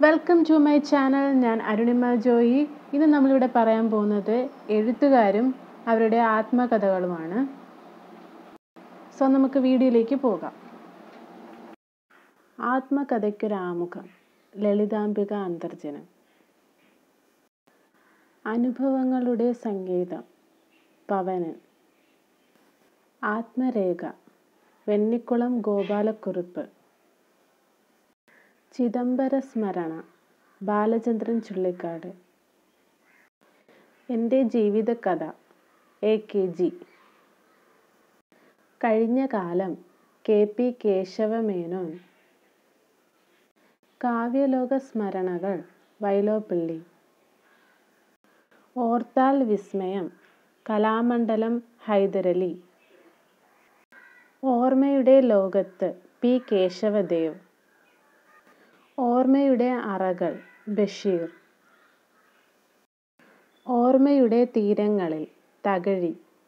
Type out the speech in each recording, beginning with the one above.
welcome to my channel ഞാൻ അരുണിമ ജോയി ഇന്ന് നമ്മളിവിടെ പറയാൻ പോകുന്നത് എഴുത്തുകാരും അവരുടെ ആത്മകഥകളുമാണ് സോ നമുക്ക് വീഡിയോയിലേക്ക് പോകാം ആത്മകഥയ്ക്കൊരാമുഖം ലളിതാംബിക അന്തർജനം അനുഭവങ്ങളുടെ സംഗീതം പവനൻ ആത്മരേഖ വെണ്ണിക്കുളം ഗോപാലക്കുറുപ്പ് ചിദംബര സ്മരണ ബാലചന്ദ്രൻ ചുള്ളിക്കാട് എൻ്റെ ജീവിതകഥ എ കെ ജി കഴിഞ്ഞ കാലം കെ പി കേശവമേനോൻ കാവ്യലോക സ്മരണകൾ വൈലോപ്പിള്ളി ഓർത്താൽ വിസ്മയം കലാമണ്ഡലം ഹൈദരലി ഓർമ്മയുടെ ലോകത്ത് പി കേശവദേവ് ഓർമ്മയുടെ അറകൾ ബഷീർ ഓർമ്മയുടെ തീരങ്ങളിൽ തകഴി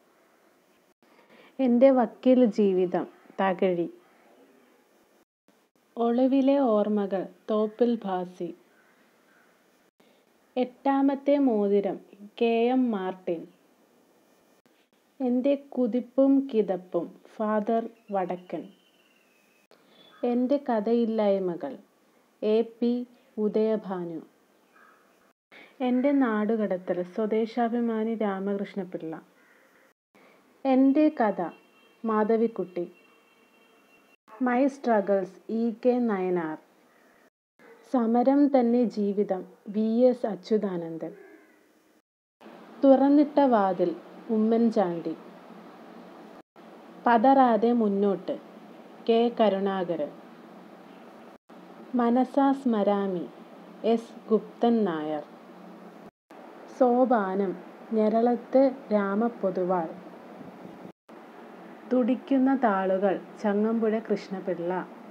എൻ്റെ വക്കീൽ ജീവിതം തകഴി ഒളിവിലെ ഓർമ്മകൾ തോപ്പിൽ ഭാസി എട്ടാമത്തെ മോതിരം കെ എം മാർട്ടിൻ എൻ്റെ കുതിപ്പും കിതപ്പും ഫാദർ വടക്കൻ എൻ്റെ കഥയില്ലായ്മകൾ എ പി ഉദയഭാനു എൻ്റെ നാടുകടത്തൽ Swadeshabhimani Ramakrishna Pillai Ente Katha Madhavikutty my struggles E K Nayanar Samaram Thanne ജീവിതം വി എസ് അച്യുതാനന്ദൻ തുറന്നിട്ട വാതിൽ ഉമ്മൻചാണ്ടി പതറാതെ മുന്നോട്ട് കെ കരുണാകരൻ മനസാ സ്മരാമി എസ് ഗുപ്തൻ നായർ സോപാനം ഞെരളത്ത് രാമപൊതുവാൾ തുടിക്കുന്ന താളുകൾ ചങ്ങമ്പുഴ കൃഷ്ണപിള്ള